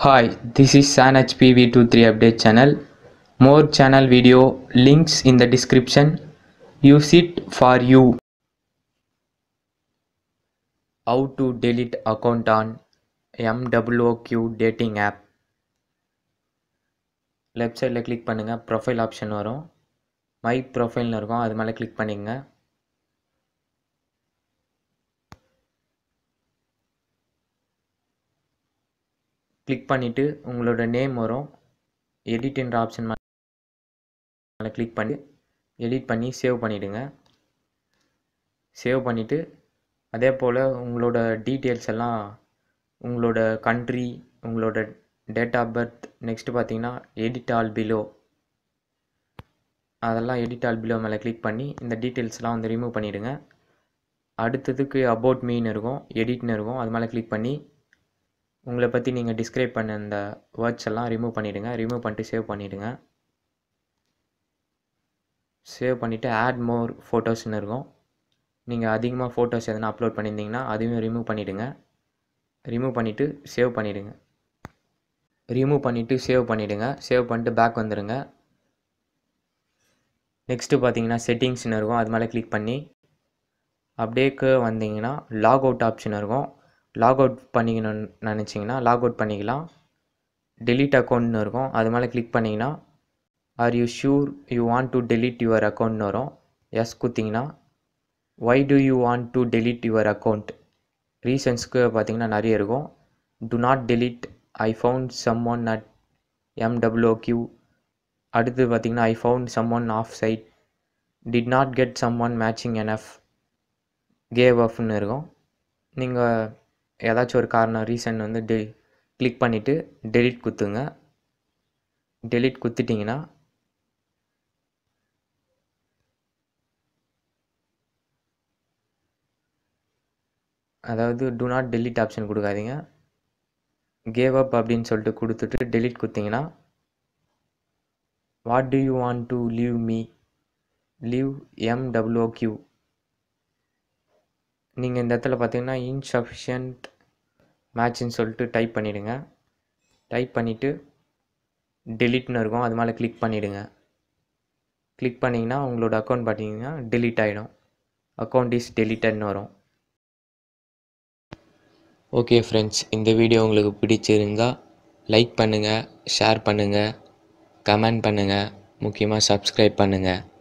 Hi, this is San HPV23 update channel. More channel video links in the description. Use it for you. How to delete account on MWOQ dating app. Left சைடில் click பண்ணுங்கள் profile option வரும் my ப்ரொஃபைல்னு இருக்கும் அது மேலே click பண்ணிக்கங்க click பண்ணிவிட்டு உங்களோட நேம் வரும் எடிட்ன்ற ஆப்ஷன் மேலே கிளிக் பண்ணி எடிட் பண்ணி சேவ் பண்ணிவிடுங்க சேவ் பண்ணிவிட்டு அதே போல் உங்களோட டீட்டெயில்ஸ் எல்லாம் உங்களோட கண்ட்ரி உங்களோட டேட் ஆஃப் பர்த் நெக்ஸ்ட்டு பார்த்தீங்கன்னா எடிட் ஆல் பிலோ அதெல்லாம் எடிட் ஆல் பிலோ மேலே கிளிக் பண்ணி இந்த டீட்டெயில்ஸ்லாம் வந்து ரிமூவ் பண்ணிவிடுங்க அடுத்ததுக்கு அபவுட் மீன் இருக்கும் எடிட்னு இருக்கும் அது மேலே கிளிக் பண்ணி உங்களை பற்றி நீங்கள் டிஸ்கிரைப் பண்ண இந்த வேர்ட்ஸ் எல்லாம் ரிமூவ் பண்ணிவிடுங்க ரிமூவ் பண்ணிட்டு சேவ் பண்ணிவிடுங்க சேவ் பண்ணிவிட்டு ஆட் மோர் ஃபோட்டோஸ்னு இருக்கும் நீங்கள் அதிகமாக ஃபோட்டோஸ் எதனா அப்லோட் பண்ணியிருந்தீங்கன்னா அதையும் ரிமூவ் பண்ணிவிடுங்க ரிமூவ் பண்ணிவிட்டு சேவ் பண்ணிவிடுங்க ரிமூவ் பண்ணிவிட்டு சேவ் பண்ணிவிடுங்க சேவ் பண்ணிட்டு பேக் வந்துடுங்க நெக்ஸ்ட்டு பார்த்தீங்கன்னா செட்டிங்ஸ்னு இருக்கும் அது மேலே கிளிக் பண்ணி அப்படியே வந்தீங்கன்னா லாக் அவுட் ஆப்ஷன் இருக்கும் லாக் அவுட் பண்ணிக்கணும்னு நினச்சிங்கன்னா லாக் அவுட் பண்ணிக்கலாம் டெலீட் அக்கௌண்ட்னு இருக்கும் அது மேலே கிளிக் பண்ணிங்கன்னா are you sure you want to delete your அக்கௌண்ட்னு வரும் எஸ் குத்திங்கன்னா why do you want to delete your account ரீசன்ஸ்க்கு பார்த்தீங்கன்னா நிறைய இருக்கும் do not delete I found someone at MWQ அடுத்து பார்த்தீங்கன்னா I found someone off site did not get someone matching NF cave அஃப்னு இருக்கும் நீங்கள் ஏதாச்சும் ஒரு காரணம் ரீசன் வந்து டெ கிளிக் பண்ணிவிட்டு டெலிட் குத்துங்க டெலிட் குத்திட்டிங்கன்னா அதாவது டு நாட் டெலிட் ஆப்ஷன் கொடுக்காதீங்க கேவ் அப் அப்படின்னு சொல்லிட்டு கொடுத்துட்டு டெலிட் குத்திங்கன்னா what do you want to leave me leave MWQ நீங்கள் இந்த இடத்துல பார்த்தீங்கன்னா இன்சஃபிஷியன்ட் மேட்ச்னு சொல்லிட்டு டைப் பண்ணிவிடுங்க டைப் பண்ணிவிட்டு டெலிட்னு இருக்கும் அது மேலே கிளிக் பண்ணிவிடுங்க கிளிக் பண்ணிங்கன்னா உங்களோட அக்கௌண்ட் பார்த்தீங்கன்னா டெலீட் ஆகிடும் அக்கௌண்ட் இஸ் டெலிட்டட்னு வரும் ஓகே ஃப்ரெண்ட்ஸ் இந்த வீடியோ உங்களுக்கு பிடிச்சிருந்தா லைக் பண்ணுங்கள் ஷேர் பண்ணுங்கள் கமெண்ட் பண்ணுங்கள் முக்கியமாக சப்ஸ்கிரைப் பண்ணுங்கள்